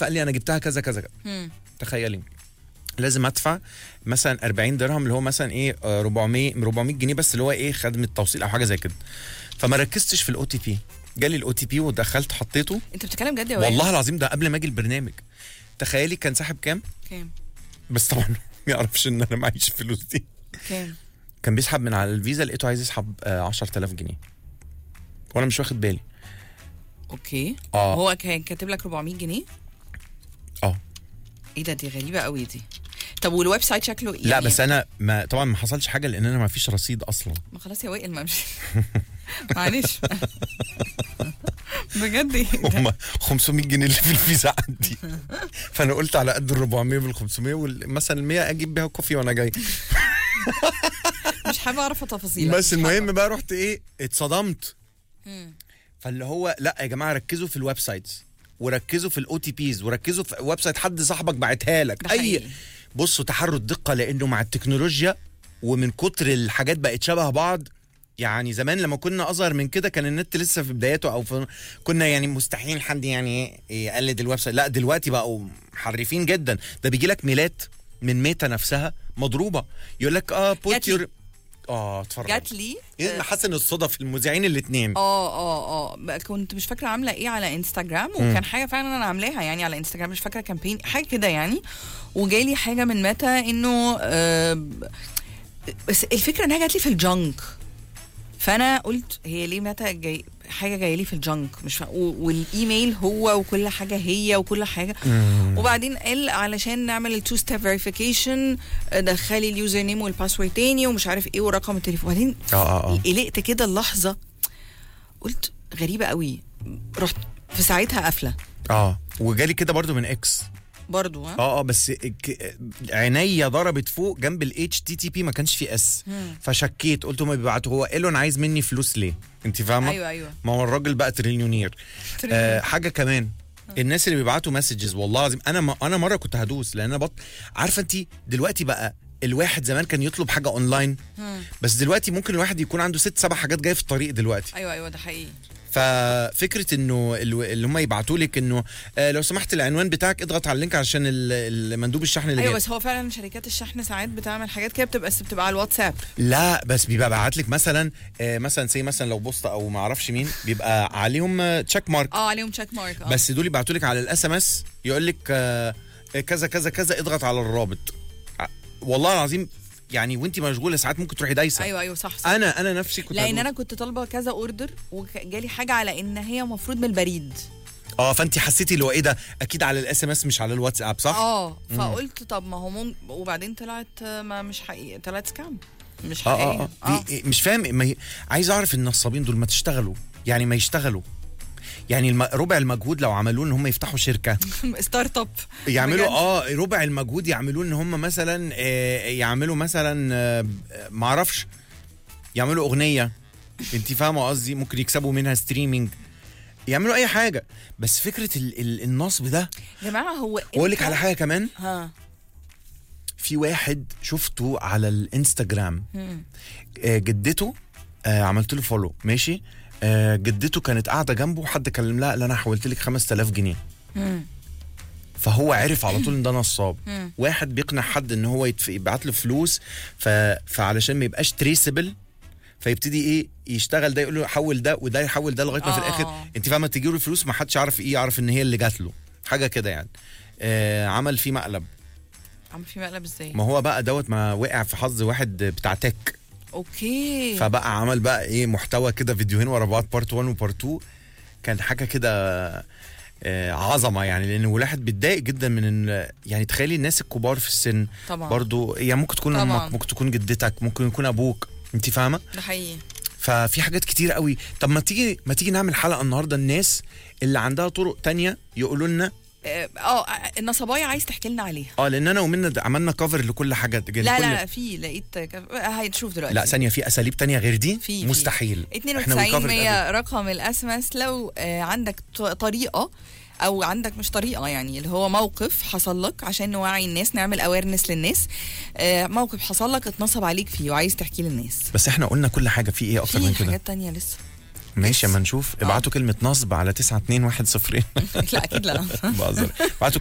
فقال لي انا جبتها كذا كذا كذا مم. تخيلي لازم ادفع مثلا 40 درهم اللي هو مثلا ايه آه، 400 400 جنيه بس اللي هو ايه خدمه توصيل او حاجه زي كده فما ركزتش في الاو تي بي جالي الاو تي بي ودخلت حطيته انت بتتكلم جد يا وائل؟ والله العظيم ده قبل ما اجي البرنامج تخيلي كان ساحب كام كام بس طبعا ما يعرفش ان انا معيش فلوس دي كام كان بيسحب من على الفيزا لقيته عايز يسحب آه، 10000 جنيه وانا مش واخد بالي اوكي اه هو كان كاتب لك 400 جنيه اه ايه ده دي غريبه قوي دي طب والويب سايت شكله يعني لا بس انا ما طبعا ما حصلش حاجه لان انا ما فيش رصيد اصلا ما خلاص يا وائل ما مش معلش بجد إيه ده؟ هم 500 جنيه اللي في الفيزا عندي فانا قلت على قد ال 400 بال 500 ومثلا ال 100 اجيب بيها كوفي وانا جاي مش حابه اعرف تفاصيل بس المهم بقى رحت ايه اتصدمت مم. فاللي هو لا يا جماعه ركزوا في الويب سايتس وركزوا في الاو تي بيز وركزوا في ويب سايت حد صاحبك بعتها لك ده اي حقيقي. بصوا تحروا الدقه لانه مع التكنولوجيا ومن كتر الحاجات بقت شبه بعض يعني زمان لما كنا اصغر من كده كان النت لسه في بداياته او في كنا يعني مستحيل حد يعني يقلد الويب سايت لا دلوقتي بقوا محرفين جدا ده بيجي لك ميلات من ميتا نفسها مضروبه يقول لك اه جات بوت لي. يور اه اتفرج جات لي ايه محسن الصدف المذيعين الاثنين اه اه اه بقى كنت مش فاكره عامله ايه على انستغرام وكان حاجه فعلا انا عاملاها يعني على انستغرام مش فاكره كامبين حاجه كده يعني وجالي حاجه من متى انه آه بس الفكره انها جات لي في الجنك فانا قلت هي ليه متى جاي حاجه جايه لي في الجنك مش فا... و- والايميل هو وكل حاجه هي وكل حاجه وبعدين قال علشان نعمل التو ستيب فيريفيكيشن دخلي اليوزر نيم والباسورد تاني ومش عارف ايه ورقم التليفون وبعدين اه اه اه قلقت كده اللحظه قلت غريبه قوي رحت في ساعتها قافله اه وجالي كده برضو من اكس برضو ها اه اه بس ك- عينيا ضربت فوق جنب الاتش تي تي بي ما كانش فيه اس فشكيت قلت هما بيبعتوا هو ايلون عايز مني فلوس ليه انت فاهمه ايوه ايوه ما هو الراجل بقى تريليونير آه حاجه كمان الناس اللي بيبعتوا مسجز والله العظيم انا ما انا مره كنت هدوس لان انا بط عارفه انت دلوقتي بقى الواحد زمان كان يطلب حاجه اونلاين بس دلوقتي ممكن الواحد يكون عنده ست سبع حاجات جايه في الطريق دلوقتي ايوه ايوه ده حقيقي ففكره انه ال- اللي هم يبعتوا لك انه آه لو سمحت العنوان بتاعك اضغط على اللينك عشان ال- المندوب الشحن اللي ايوه جاي بس هو فعلا شركات الشحن ساعات بتعمل حاجات كده بتبقى بس بتبقى على الواتساب لا بس بيبقى بعت لك مثلا آه مثلا زي مثلا لو بوسطه او ما اعرفش مين بيبقى عليهم تشيك مارك اه عليهم تشيك مارك اه بس دول يبعتوا لك على الاس ام اس يقول لك آه كذا كذا كذا اضغط على الرابط ع- والله العظيم يعني وانت مشغوله ساعات ممكن تروحي دايسه ايوه ايوه صح صح انا انا نفسي كنت لان هدوس. انا كنت طالبه كذا اوردر وجالي حاجه على ان هي المفروض من البريد اه فانت حسيتي اللي هو ايه ده اكيد على الاس ام اس مش على الواتساب صح اه فقلت طب ما هو مم... وبعدين طلعت آه، ما مش حقيقي طلعت سكام مش اه حقيقي اه اه دي مش فاهم ما ي... عايز اعرف النصابين دول ما تشتغلوا يعني ما يشتغلوا يعني الم... ربع المجهود لو عملوه ان هم يفتحوا شركه ستارت اب يعملوا بجد. اه ربع المجهود يعملوه ان هم مثلا آه يعملوا مثلا آه ما اعرفش يعملوا اغنيه انت فاهمه قصدي ممكن يكسبوا منها ستريمينج يعملوا اي حاجه بس فكره ال... ال... النصب ده يا جماعه هو واقول لك إمتى- على حاجه كمان ها في واحد شفته على الانستجرام مم. آه، جدته آه، عملت له فولو ماشي آه، جدته كانت قاعده جنبه حد كلم لها قال انا حولت لك 5000 جنيه مم. فهو عرف على طول ان ده نصاب مم. واحد بيقنع حد ان هو يتف... يبعت له فلوس ف... فعلشان ما يبقاش تريسبل فيبتدي ايه يشتغل ده يقول له حول ده وده يحول ده لغايه ما في آه. الاخر انت فاهمه تجي له الفلوس ما حدش يعرف ايه يعرف ان هي اللي جات له حاجه كده يعني آه عمل فيه مقلب عم في مقلب ازاي ما هو بقى دوت ما وقع في حظ واحد بتاع تك اوكي فبقى عمل بقى ايه محتوى كده فيديوهين ورا بعض بارت 1 وبارت 2 كان حاجه كده آه، عظمه يعني لان الواحد بيتضايق جدا من ان يعني تخيلي الناس الكبار في السن طبعا برضو يعني ممكن تكون طبعاً. امك ممكن تكون جدتك ممكن يكون ابوك انت فاهمه ده حقيقي ففي حاجات كتير قوي طب ما تيجي ما تيجي نعمل حلقه النهارده الناس اللي عندها طرق تانية يقولوا لنا اه آه، النصبايه عايز تحكي لنا عليها اه لان انا ومنا د- عملنا كفر لكل حاجه لا كل لا لا في لقيت كف- هنشوف دلوقتي لا ثانيه في اساليب تانية غير دي في- في. مستحيل إحنا we 92 covered 100 رقم الاس ام اس لو آه، عندك ط- طريقه او عندك مش طريقه يعني اللي هو موقف حصل لك عشان نوعي الناس نعمل اويرنس للناس آه، موقف حصل لك اتنصب عليك فيه وعايز تحكيه للناس بس احنا قلنا كل حاجه في ايه اكتر من في كده حاجات تانية لسه ماشي اما نشوف ابعتوا كلمه نصب على 92102 لا اكيد لا بهزر ابعتوا